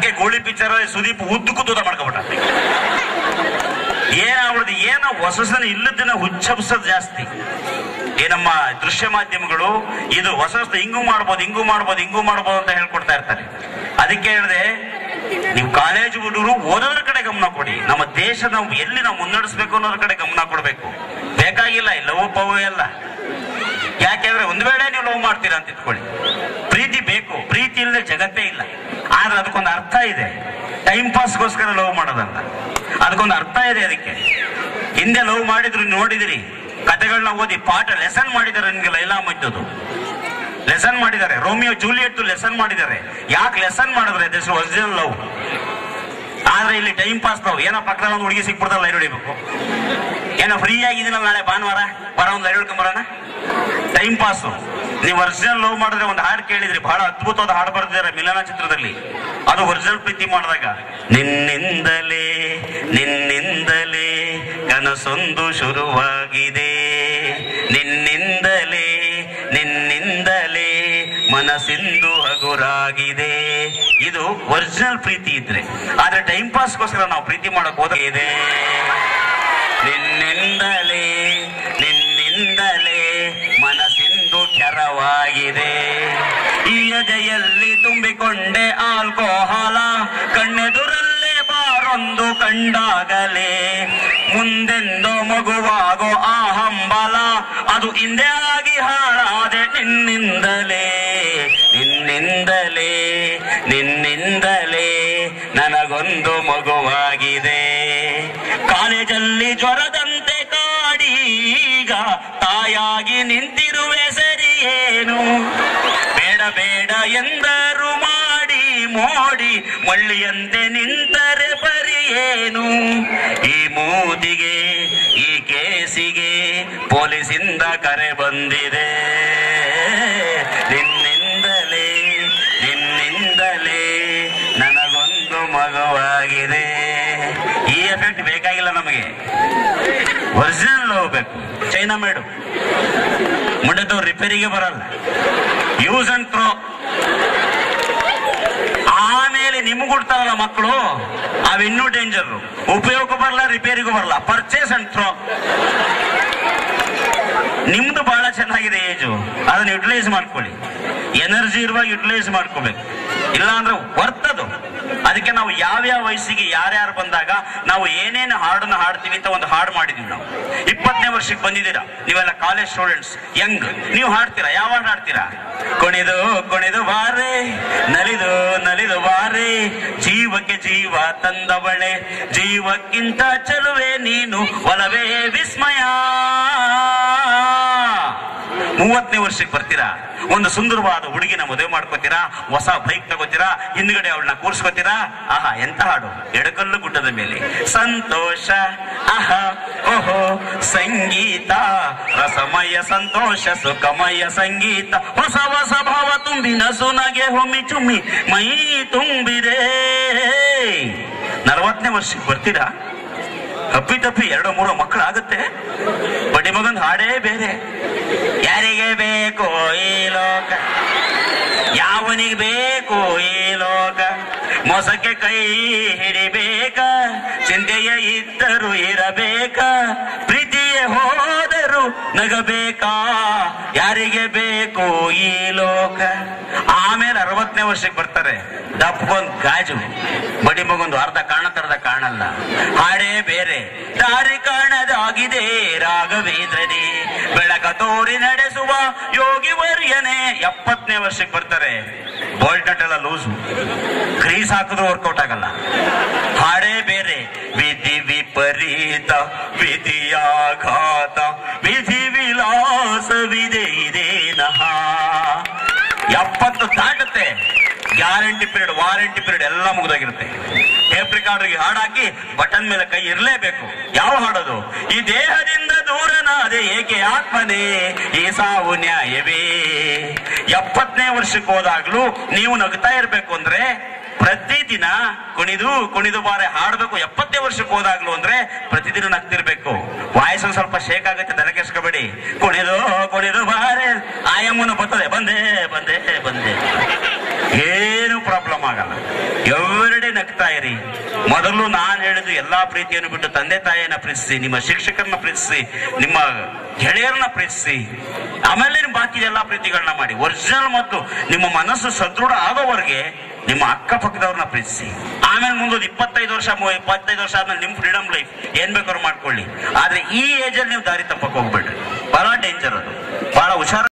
ಅದಕ್ಕೆ ಗೋಳಿ ಪಿಕ್ಚರ್ ಸುದೀಪ್ ಉದ್ದಕ್ಕೂ ತೂತ ಮಾಡ್ಕೊಬಿಟ್ಟ ಏನಾಗ್ಬಿಡುದು ಏನೋ ಹೊಸಸನ ಇಲ್ಲದನ್ನ ಹುಚ್ಚಬ್ಸದ್ ಜಾಸ್ತಿ ಈ ನಮ್ಮ ದೃಶ್ಯ ಮಾಧ್ಯಮಗಳು ಇದು ಹೊಸ ಹೊಸ ಹಿಂಗೂ ಮಾಡ್ಬೋದು ಹಿಂಗೂ ಮಾಡ್ಬೋದು ಹಿಂಗೂ ಮಾಡ್ಬೋದು ಅಂತ ಹೇಳ್ಕೊಡ್ತಾ ಇರ್ತಾರೆ ಅದಕ್ಕೆ ಹೇಳಿದೆ ನೀವು ಕಾಲೇಜ್ ಹುಡುಗರು ಓದೋದ್ರ ಕಡೆ ಗಮನ ಕೊಡಿ ನಮ್ಮ ದೇಶ ನಾವು ಎಲ್ಲಿ ನಾವು ಮುನ್ನಡೆಸ್ಬೇಕು ಅನ್ನೋದ್ರ ಕಡೆ ಗಮನ ಕೊಡಬೇಕು ಬೇಕಾಗಿಲ್ಲ ಈ ಲವ್ ಪವ್ ಎಲ್ಲ ಯಾಕೆಂದ್ರೆ ಒಂದು ವೇಳೆ ನೀವು ಲವ್ ಮಾಡ್ತೀರಾ ಅಂತ ಇಟ್ಕೊಳ್ಳಿ ಪ್ರೀತಿ ಬೇಕು ಪ್ರೀತಿ ಇಲ್ಲದೆ ಜಗತ್ತೇ ಇಲ್ಲ ಆದ್ರೆ ಅದಕ್ಕೊಂದು ಅರ್ಥ ಇದೆ ಟೈಮ್ ಪಾಸ್ಗೋಸ್ಕರ ಲವ್ ಮಾಡೋದಲ್ಲ ಅದಕ್ಕೊಂದು ಅರ್ಥ ಇದೆ ಅದಕ್ಕೆ ಹಿಂದೆ ಲವ್ ಮಾಡಿದ್ರು ನೀವು ನೋಡಿದಿರಿ ಕತೆಗಳನ್ನ ಓದಿ ಪಾಠ ಲೆಸನ್ ಮಾಡಿದ್ದಾರೆ ನಿಮ್ಗೆ ಲೈಲಾ ಮಜ್ಜದು ಲೆಸನ್ ಮಾಡಿದ್ದಾರೆ ರೋಮಿಯೋ ಜೂಲಿಯಟ್ ಲೆಸನ್ ಮಾಡಿದ್ದಾರೆ ಯಾಕೆ ಲೆಸನ್ ಮಾಡಿದ್ರೆ ದಿಸ್ ಒರಿಜಿನಲ್ ಲವ್ ಆದ್ರೆ ಇಲ್ಲಿ ಟೈಮ್ ಪಾಸ್ ಲವ್ ಏನೋ ಪಕ್ಕದಲ್ಲಿ ಒಂದು ಹುಡುಗಿ ಸಿಕ್ಬಿಡ್ತಾರೆ ಲೈನ್ ಹೊಡಿಬೇಕು ಏನೋ ಫ್ರೀ ಆಗಿದ್ದೀನಲ್ಲ ನಾಳೆ ಭಾನುವಾರ ಬರ ಒಂದು ಲೈನ್ ಹೊಡ್ಕೊಂಬರೋಣ ಟೈಮ್ ಪಾಸ್ ನೀವು ಒರಿಜಿನಲ್ ಲವ್ ಮಾಡಿದ್ರೆ ಒಂದು ಹಾಡು ಕೇಳಿದ್ರಿ ಬಹಳ ಅದ್ಭುತವಾದ ಹಾಡು ಬರೆದಿದ್ದಾರೆ ಮಿಲನ ಚಿತ್ರದಲ್ಲಿ ಅದು ಒರಿಜಿನಲ್ ಪ್ರೀತಿ ಮಾಡಿದಾಗ ನಿನ್ನಿಂದಲೇ ನಿನ್ನಿಂದಲೇ ಕನಸೊಂದು ಶುರುವಾಗಿದೆ ನಿನ್ನಿಂದಲೇ ನಿನ್ನಿಂದಲೇ ಮನಸ್ಸಿಂದು ಹಗುರಾಗಿದೆ ಇದು ಒರಿಜಿನಲ್ ಪ್ರೀತಿ ಇದ್ರೆ ಆದ್ರೆ ಟೈಮ್ ಪಾಸ್ಗೋಸ್ಕರ ನಾವು ಪ್ರೀತಿ ಮಾಡಕ್ ಹೋಗಿದೆ ನಿನ್ನಿಂದಲೇ ನಿನ್ನಿಂದಲೇ ಮನಸ್ಸಿಂದು ಕೆರವಾಗಿದೆ ಈ ಎದೆಯಲ್ಲಿ ತುಂಬಿಕೊಂಡೆ ಆಲ್ಕೋಹಾಲ ಕಣ್ಣೆದುರಲ್ಲೇ ಬಾರೊಂದು ಕಂಡಾಗಲೇ ಮುಂದೆಂದೋ ಮಗುವಾಗೋ ಆ ಹಂಬಲ ಅದು ಹಿಂದೆ ಆಗಿ ಹಾಳಾದೆ ನಿನ್ನಿಂದಲೇ ನಿನ್ನಿಂದಲೇ ನಿನ್ನಿಂದಲೇ ನನಗೊಂದು ಮಗುವಾಗಿದೆ ಕಾಲೇಜಲ್ಲಿ ಜ್ವರದಂತೆ ಕಾಡೀಗ ತಾಯಾಗಿ ನಿಂತಿರುವೆ ಸರಿಯೇನು ಬೇಡ ಬೇಡ ಎಂದರು ಮಾಡಿ ಮೋಡಿ ಮಳ್ಳಿಯಂತೆ ನಿಂತರೆ ಪರಿಯೇನು ಈ ಮೂದಿಗೆ ಈ ಕೇಸಿಗೆ ಪೊಲೀಸಿಂದ ಕರೆ ಬಂದಿದೆ ನಿನ್ನಿಂದಲೇ ನಿನ್ನಿಂದಲೇ ನನಗೊಂದು ಮಗುವಾಗಿದೆ ಈ ಎಫೆಕ್ಟ್ ಬೇಕಾಗಿಲ್ಲ ನಮಗೆ ಒರಿಜಿನಲ್ ಹೋಗ್ಬೇಕು ಚೈನಾ ಮೇಡು ಮುಂಡದವ್ರು ರಿಪೇರಿಗೆ ಬರಲ್ಲ ಯೂಸ್ ಅಂಡ್ ಥ್ರೋ ಆಮೇಲೆ ನಿಮ್ಗೆ ಹುಡ್ತಾರಲ್ಲ ಮಕ್ಕಳು ಅವಿನ್ನೂ ಡೇಂಜರ್ ಉಪಯೋಗ ಬರಲ್ಲ ರಿಪೇರಿಗೂ ಬರಲ್ಲ ಪರ್ಚೇಸ್ ಅಂಡ್ ಥ್ರೋ ನಿಮ್ದು ಬಹಳ ಚೆನ್ನಾಗಿದೆ ಏಜು ಅದನ್ನ ಯುಟಿಲೈಸ್ ಮಾಡ್ಕೊಳ್ಳಿ ಎನರ್ಜಿ ಇರುವಾಗ ಯುಟಿಲೈಸ್ ಮಾಡ್ಕೋಬೇಕು ಇಲ್ಲ ಅಂದ್ರೆ ವರ್ತದು ಅದಕ್ಕೆ ನಾವು ಯಾವ್ಯಾವ ವಯಸ್ಸಿಗೆ ಯಾರ್ಯಾರು ಬಂದಾಗ ನಾವು ಏನೇನು ಹಾಡನ್ನ ಹಾಡ್ತೀವಿ ಅಂತ ಒಂದು ಹಾಡು ಮಾಡಿದೀವಿ ನಾವು ಇಪ್ಪತ್ತನೇ ವರ್ಷಕ್ಕೆ ಬಂದಿದ್ದೀರಾ ನೀವೆಲ್ಲ ಕಾಲೇಜ್ ಸ್ಟೂಡೆಂಟ್ಸ್ ಯಂಗ್ ನೀವು ಹಾಡ್ತೀರಾ ಯಾವ ಹಾಡು ಹಾಡ್ತೀರಾ ಕುಣಿದು ಕುಣಿದು ಬಾರೆ ನಲಿದು ನಲಿದು ಬಾರೆ ಜೀವಕ್ಕೆ ಜೀವ ತಂದವಳೆ ಜೀವಕ್ಕಿಂತ ಚಲುವೆ ನೀನು ಒಲವೇ ವಿಸ್ಮಯ ಮೂವತ್ತನೇ ವರ್ಷಕ್ಕೆ ಬರ್ತೀರಾ ಒಂದು ಸುಂದರವಾದ ಹುಡುಗಿನ ಮದುವೆ ಮಾಡ್ಕೋತೀರಾ ಹೊಸ ಬೈಕ್ ತಗೋತೀರಾ ಹಿಂದ್ಗಡೆ ಅವಳನ್ನ ಕೂರ್ಸ್ಕೋತೀರಾ ಆಹಾ ಎಂತ ಹಾಡು ಎಡಕಲ್ಲು ಗುಡ್ಡದ ಮೇಲೆ ಸಂತೋಷ ಆಹಾ ಓಹೋ ಸಂಗೀತ ರಸಮಯ ಸಂತೋಷ ಸುಖಮಯ ಸಂಗೀತ ಹೊಸ ಹೊಸ ಭಾವ ತುಂಬಿ ನಸುನಗೆ ಹೊಮ್ಮಿ ಚುಮ್ಮಿ ಮೈ ತುಂಬಿದೆ ನಲವತ್ತನೇ ವರ್ಷಕ್ಕೆ ಬರ್ತೀರಾ ತಪ್ಪಿ ತಪ್ಪಿ ಎರಡು ಮೂರು ಮಕ್ಕಳು ಆಗುತ್ತೆ ಬಡ್ಡಿ ಮಗನ್ ಹಾಡೇ ಬೇರೆ ಯಾರಿಗೆ ಬೇಕು ಈ ಲೋಕ ಯಾವನಿಗೆ ಬೇಕು ಈ ಲೋಕ ಮೋಸಕ್ಕೆ ಕೈ ಹಿಡಿಬೇಕ ಚಿಂತೆಯ ಇದ್ದರು ಇರಬೇಕ ಪ್ರೀತಿಯೇ ಹೋದರು ನಗಬೇಕಾ ಯಾರಿಗೆ ಬೇಕು ಈ ಲೋಕ ಆಮೇಲೆ ಅರವತ್ತನೇ ವರ್ಷಕ್ಕೆ ಬರ್ತಾರೆ ದಪ್ಪಗೊಂದು ಗಾಜು ಬಡಿ ಮಗೊಂದು ಅರ್ಧ ಕಾಣತರದ ಕಾಣಲ್ಲ ಹಾಡೇ ಬೇರೆ ದಾರಿ ಕಾಣದಾಗಿದೆ ರಾಘವೇಂದ್ರನೇ ಬೆಳಕ ತೋರಿ ನಡೆಸುವ ಯೋಗಿ ವರ್ಯನೇ ಎಪ್ಪತ್ತನೇ ವರ್ಷಕ್ಕೆ ಬರ್ತಾರೆ ಬೋಲ್ಟ್ ನಟ್ ಎಲ್ಲ ಲೂಸು ಕ್ರೀಸ್ ಹಾಕಿದ್ರು ವರ್ಕೌಟ್ ಆಗಲ್ಲ ಹಾಡೇ ಬೇರೆ ವಿಧಿ ವಿಪರೀತ ವಿಧಿಯಾಘಾತ ವಿಧಿ ವಿಲಾಸವಿದೆ ಇದೇನಹ ಎಪ್ಪತ್ತು ದಾಟುತ್ತೆ ಗ್ಯಾರಂಟಿ ಪೀರಿಯಡ್ ವಾರಂಟಿ ಪೀರಿಯಡ್ ಎಲ್ಲ ಮುಗಿದೋಗಿರುತ್ತೆ ಟೇಪ್ ರಿಕಾರ್ಡರ್ಗೆ ಹಾಡಾಕಿ ಬಟನ್ ಮೇಲೆ ಕೈ ಇರಲೇಬೇಕು ಯಾವ ಹಾಡೋದು ಈ ದೇಹದಿಂದ ದೂರನಾದೆ ಏಕೆ ಆತ್ಮನೇ ಈ ಸಾವು ನ್ಯಾಯವೇ ಎಪ್ಪತ್ತನೇ ವರ್ಷಕ್ಕೆ ಹೋದಾಗ್ಲೂ ನೀವು ನಗ್ತಾ ಇರ್ಬೇಕು ಅಂದ್ರೆ ಪ್ರತಿದಿನ ಕುಣಿದು ಕುಣಿದು ಬಾರೆ ಹಾಡ್ಬೇಕು ಎಪ್ಪತ್ತನೇ ವರ್ಷಕ್ಕೆ ಹೋದಾಗ್ಲು ಅಂದ್ರೆ ಪ್ರತಿದಿನ ನಗ್ತಿರ್ಬೇಕು ವಾಯ್ಸ್ ಒಂದ್ ಸ್ವಲ್ಪ ಶೇಕ್ ಆಗುತ್ತೆ ತಲೆ ಕೆಡ್ಸ್ಕೊಬೇಡಿ ಕುಣಿದು ಕುಣಿದು ಬಾರೆ ಆಯಮ್ಮನು ಬರ್ತದೆ ಬಂದೆ ಬಂದೆ ಬಂದೆ ಏನು ಪ್ರಾಬ್ಲಮ್ ಆಗಲ್ಲ ಎವ್ರಿಡೇ ನಗ್ತಾ ಇರಿ ಮೊದಲು ನಾನು ಹೇಳಿದ್ದು ಎಲ್ಲಾ ಪ್ರೀತಿಯನ್ನು ಬಿಟ್ಟು ತಂದೆ ತಾಯಿಯನ್ನ ಪ್ರೀತಿಸಿ ನಿಮ್ಮ ಶಿಕ್ಷಕರನ್ನ ಪ್ರೀತಿಸಿ ನಿಮ್ಮ ಗೆಳೆಯರನ್ನ ಪ್ರೀತಿಸಿ ಆಮೇಲೆ ನಿಮ್ಮ ಬಾಕಿ ಎಲ್ಲಾ ಪ್ರೀತಿಗಳನ್ನ ಮಾಡಿ ಒರಿಜಿನಲ್ ಮತ್ತು ನಿಮ್ಮ ಮನಸ್ಸು ಸದೃಢ ಆಗೋವರೆಗೆ ನಿಮ್ಮ ಅಕ್ಕಪಕ್ಕದವ್ರನ್ನ ಪ್ರೀತಿಸಿ ಆಮೇಲೆ ಮುಂದೊಂದು ಇಪ್ಪತ್ತೈದು ವರ್ಷ ಮು- ಇಪ್ಪತ್ತೈದು ವರ್ಷ ಆದ್ಮೇಲೆ ನಿಮ್ ಫ್ರೀಡಮ್ ಲೈಫ್ ಏನ್ ಬೇಕಾದ್ರೂ ಮಾಡ್ಕೊಳ್ಳಿ ಆದ್ರೆ ಈ ಏಜ್ ಅಲ್ಲಿ ನೀವು ದಾರಿ ತಪ್ಪಕ್ ಹೋಗ್ಬೇಡ್ರಿ ಬಹಳ ಡೇಂಜರ್ ಅದು ಬಹಳ ಹುಷಾರ